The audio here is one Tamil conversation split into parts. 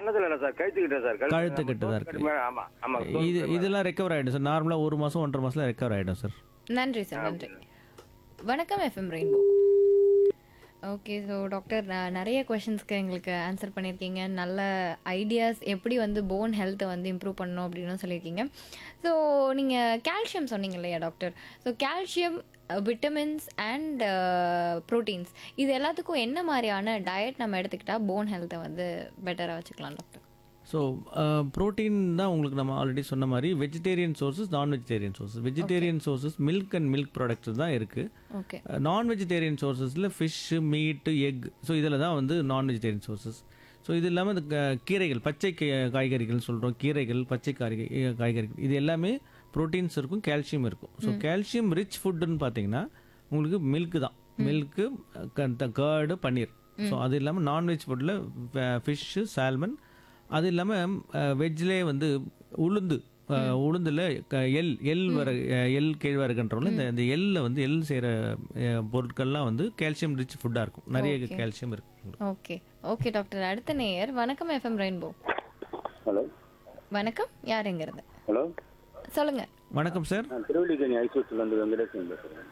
கண்ணத்துல இல்ல சார் கழுத்துக்கிட்ட சார் கழுத்து- கழுத்துக்கிட்ட தான் நம்ம இருக்கு. தோள்பட்டை மேல, ஆமா ஆமா இது இதெல்லாம் ரெக்கவர் ஆகிடும் சார் நார்மலாக ஒரு மாதம் ஒன்றரை மாதத்தில் ரெக்கவர் ஆகிடும் சார் நன்றி சார் நன்றி வணக்கம் FM rainbow okay so doctor நான் நிறைய கொஷின்ஸ்க்கு எங்களுக்கு ஆன்சர் பண்ணியிருக்கீங்க நல்ல ஐடியாஸ் எப்படி வந்து போன் ஹெல்த்தை வந்து இம்ப்ரூவ் பண்ணணும் அப்படின்னு சொல்லியிருக்கீங்க ஸோ நீங்கள் கால்சியம் சொன்னீங்க இல்லையா doctor so calcium vitamins and proteins இது எல்லாத்துக்கும் என்ன மாதிரியான டயட் நம்ம எடுத்துக்கிட்டால் போன் ஹெல்த்தை வந்து பெட்டராக வச்சுக்கலாம் டாக்டர் ஸோ ப்ரோட்டீன் தான் உங்களுக்கு நம்ம ஆல்ரெடி சொன்ன மாதிரி vegetarian sources non vegetarian sources vegetarian sources milk and milk products தான் இருக்குது ஓகே நான் வெஜிடேரியன் சோர்சஸில் ஃபிஷ்ஷு மீட்டு எக் ஸோ இதில் தான் வந்து நான் வெஜிடேரியன் சோர்சஸ் ஸோ இது இல்லாமல் இந்த க- கீரைகள் பச்சை கீ- காய்கறிகள் சொல்கிறோம் கீரைகள் பச்சை காய்கறி காய்கறிகள் இது எல்லாமே ப்ரோட்டீன்ஸ் இருக்கும் கால்சியம் இருக்கும் ஸோ கால்சியம் ரிச் ஃபுட்டுன்னு பார்த்தீங்கன்னா உங்களுக்கு மில்க் தான் மில்க்கு கேர்டு பன்னீர் ஸோ அது இல்லாமல் நான்வெஜ் ஃபுட்டில் ஃபிஷ்ஷு சால்மன் அது இல்லாமல் வெஜ்லேயே வந்து உளுந்து அஹ், உளுந்துல க- எள் எள் வர அஹ், எள் கேழ்வரகுன்றவங்கள இந்த இந்த எள்ல வந்து எள் செய்கிற பொருட்கள்லாம் வந்து கால்சியம் ரிச் ஃபுட்டாக இருக்கும் நிறைய கால்சியம் இருக்கு ஓகே ஓகே டாக்டர் அடுத்த நேயர் வணக்கம் எஃப்எம் ரெயின்போ ஹலோ வணக்கம் யாருங்கிறது ஹலோ சொல்லுங்க வணக்கம் சார் நான் திருவள்ளிக்கணி ஐசூஸ்ல இருந்து வெங்கடேசன் பேசுறேன்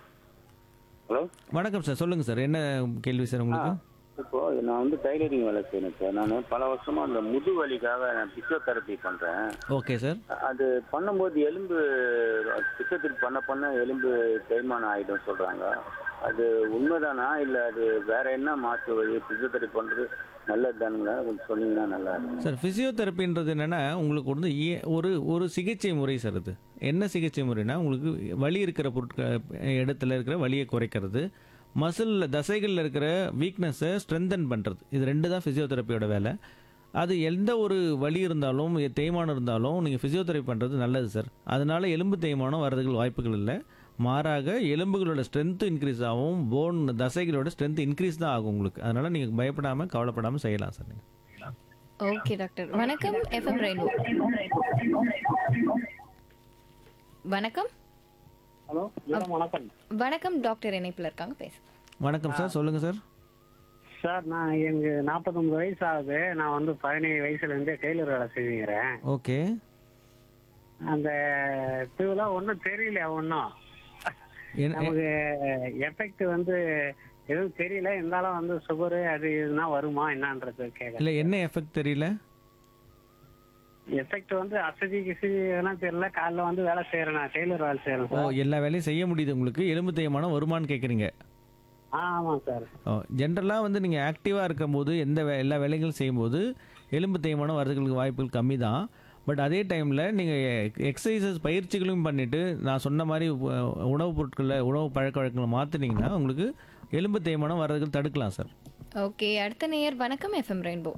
ஹலோ வணக்கம் சார் சொல்லுங்கள் சார் என்ன கேள்வி சார் உங்களுக்கு இப்போ நான் வந்து டைலரிங் வேலை செய்யணும் சார் நான் பல வருஷமா அந்த முது வலிக்காக நான் பிசியோதெரப்பி பண்றேன் ஓகே சார் அது பண்ணும்போது எலும்பு பிசியோதெரப்பி பண்ண பண்ண எலும்பு தேய்மானம் ஆயிடும் சொல்றாங்க அது உண்மைதானா இல்ல அது வேற என்ன மாற்று வழி பிசியோதெரப்பி பண்றது நல்லதுதானுங்களா கொஞ்சம் சொன்னீங்கன்னா நல்லா இருக்கும் சார் ஃபிசியோதெரப்பின்றது என்னென்னா உங்களுக்கு வந்து ஏ- ஒரு ஒரு சிகிச்சை முறை சார் அது என்ன சிகிச்சை முறைனா உங்களுக்கு வலி இருக்கிற பொருட்கள் இடத்துல இருக்கிற வலியை குறைக்கிறது மசிலில் தசைகளில் இருக்கிற வீக்னஸை ஸ்ட்ரென்தன் பண்ணுறது இது ரெண்டு தான் ஃபிசியோதெரப்பியோட வேலை அது எந்த ஒரு வலி இருந்தாலும் எ- தேய்மானம் இருந்தாலும் நீங்கள் ஃபிசியோதெரப்பி பண்ணுறது நல்லது சார் அதனால எலும்பு தேய்மானம் வர்றதுக்கு வாய்ப்புகள் இல்லை மாறாக எலும்புகளோட ஸ்ட்ரென்த்து இன்க்ரீஸ் ஆகும் போன் தசைகளோட ஸ்ட்ரென்த் இன்க்ரீஸ் தான் ஆகும் உங்களுக்கு அதனால் நீங்கள் பயப்படாமல் கவலைப்படாமல் செய்யலாம் சார் நீங்கள் ஓகே டாக்டர் வணக்கம் எஃப்எம் ரெயின்போ வணக்கம் ஹலோ மேடம் வணக்கம் வணக்கம் டாக்டர் இணைப்பில் இருக்காங்க பேச வணக்கம் சார் சொல்லுங்கள் சார் சார் நான் எனக்கு நாற்பத்தொம்பது வயசு ஆகுது நான் வந்து பதினேழு வயசுல இருந்தே டெய்லர் வேலை செய்கிறேன் ஓகே அந்த இதுவெல்லாம் ஒன்றும் தெரியல ஒன்றும் என்ன நமக்கு எஃபெக்ட் வந்து எதுவும் தெரியல இருந்தாலும் வந்து சுகரு அது இதுனா வருமா என்னன்றது கேட்க இல்லை என்ன எஃபெக்ட் தெரியல எஃபெக்ட் வந்து அசதி கிசதி எதனா தெரியல காலைல வந்து வேலை செய்யறேன் நான் டெய்லர் வேலை செய்யறேன் ஓ சார் எல்லா வேலையும் செய்ய முடியுது உங்களுக்கு எலும்பு தேய்மானம் வருமான்னு கேட்குறீங்க ஆ ஆமாம் சார் ஓ ஜென்ரலாக வந்து நீங்கள் ஆக்டிவாக இருக்கும்போது எந்த வே எல்லா வேலைகளும் செய்யும்போது எலும்பு தேய்மானம் வரதுக்கு வாய்ப்புகள் கம்மி தான் பட் அதே டைமில் நீங்கள் எக்ஸசைசஸ் பயிற்சிகளும் பண்ணிவிட்டு நான் சொன்ன மாதிரி உ- உணவுப் பொருட்களில் உணவு பழக்க வழக்கங்களை மாற்றினீங்கன்னா உங்களுக்கு எலும்பு தேய்மானம் வர்றதுக்கு தடுக்கலாம் சார் ஓகே அடுத்த நேயர் வணக்கம் FM Rainbow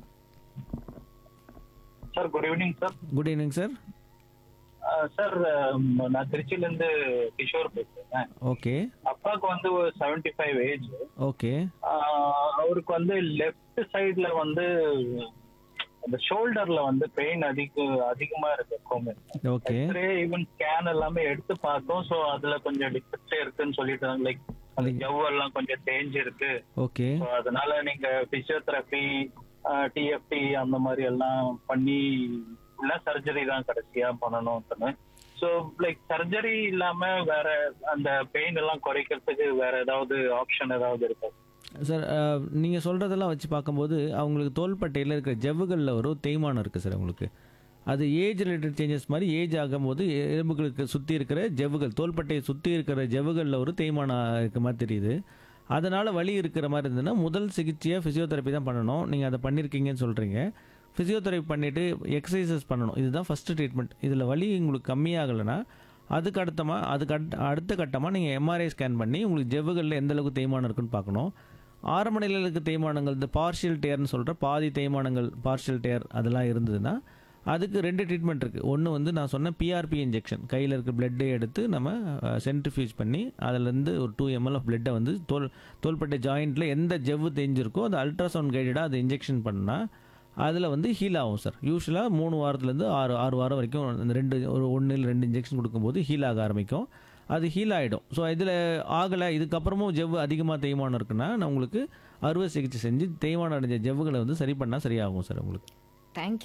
sir good evening sir good evening sir sir நான் திருச்சியில இருந்து கிஷோர் பேசுறேன் ஓகே அப்பாவுக்கு வந்து ஒரு செவன்டி ஃபைவ் ஏஜ் ஓகே அவருக்கு வந்து லெஃப்ட் சைடுல வந்து அந்த ஷோல்டர்ல வந்து பெயின் அதிக அதிகமா இருக்கு எப்பவுமே ஓகே எக்ஸ்ரே ஈவன் ஸ்கேன் எல்லாமே எடுத்து பார்த்தோம் ஸோ அதுல கொஞ்சம் டிஃபெக்ட் இருக்குன்னு சொல்லிட்டு லைக் அந்த ஜவ்வெல்லாம் கொஞ்சம் தேஞ்சு இருக்கு ஓகே ஸோ அதனால நீங்க பிசியோதெரப்பி டிஎஃப்டி அந்த மாதிரி எல்லாம் பண்ணி இல்ல சர்ஜரி தான் கடைசியா பண்ணணும் ஸோ லைக் சர்ஜரி இல்லாம வேற அந்த பெயின் எல்லாம் குறைக்கிறதுக்கு வேற ஏதாவது ஆப்ஷன் ஏதாவது இருக்கா சார் நீங்கள் சொல்கிறதெல்லாம் வச்சு பார்க்கும்போது அவங்களுக்கு தோள்பட்டையில் இருக்கிற ஜவ்வுகளில் ஒரு தேய்மானம் இருக்குது சார் உங்களுக்கு அது ஏஜ் ரிலேட்டட் சேஞ்சஸ் மாதிரி ஏஜ் ஆகும்போது எலும்புகளுக்கு சுற்றி இருக்கிற ஜவ்வுகள் தோள்பட்டையை சுற்றி இருக்கிற ஜவ்வுகளில் ஒரு தேய்மானம் இருக்க மாதிரி தெரியுது அதனால் வலி இருக்கிற மாதிரி இருந்ததுன்னா முதல் சிகிச்சையாக ஃபிசியோதெரப்பி தான் பண்ணணும் நீங்கள் அதை பண்ணியிருக்கீங்கன்னு சொல்கிறீங்க ஃபிசியோதெரப்பி பண்ணிவிட்டு எக்ஸசைசஸ் பண்ணணும் இதுதான் ஃபஸ்ட்டு ட்ரீட்மெண்ட் இதில் வலி உங்களுக்கு கம்மியாகலைன்னா அதுக்கு அடுத்தமாக அதுக்கு அடுத்த அடுத்த கட்டமாக நீங்கள் எம்ஆர்ஐ ஸ்கேன் பண்ணி உங்களுக்கு ஜவ்வுகளில் எந்த அளவுக்கு தேய்மானம் இருக்குன்னு பார்க்கணும் ஆரம்ப நிலையில் இருக்க தேய்மானங்கள் இந்த பார்ஷியல் டேர்னு சொல்கிற பாதி தேய்மானங்கள் பார்ஷியல் டேர் அதெல்லாம் இருந்ததுன்னா அதுக்கு ரெண்டு ட்ரீட்மெண்ட் இருக்குது ஒன்று வந்து நான் சொன்ன பிஆர்பி இன்ஜெக்ஷன் கையில் இருக்க பிளட்டை எடுத்து நம்ம சென்ட்ரிஃபியூஸ் பண்ணி அதுலேருந்து ஒரு டூ எம்எல் ஆஃப் பிளட்டை வந்து தோல் தோள்பட்டை ஜாயிண்ட்டில் எந்த ஜவ்வு தேஞ்சிருக்கோ அது அல்ட்ராசவுண்ட் கைடடாக அதை இன்ஜெக்ஷன் பண்ணால் அதில் வந்து ஹீல் ஆகும் சார் யூஸ்வலாக மூணு வாரத்துலேருந்து ஆறு ஆறு வாரம் வரைக்கும் அந்த ரெண்டு ஒரு ஒன்று இல்லை ரெண்டு இன்ஜெக்ஷன் கொடுக்கும்போது ஹீல் ஆக ஆரம்பிக்கும் அது ஹீல் ஆகிடும் ஸோ இதில் ஆகலை இதுக்கப்புறமும் ஜவ்வு அதிகமாக தேய்மானம் இருக்குன்னா நான் உங்களுக்கு அறுவை சிகிச்சை செஞ்சு தேய்மானம் அடைஞ்ச ஜவ்வுகளை வந்து சரி பண்ணால் சரியாகும் சார் உங்களுக்கு தேங்க்யூ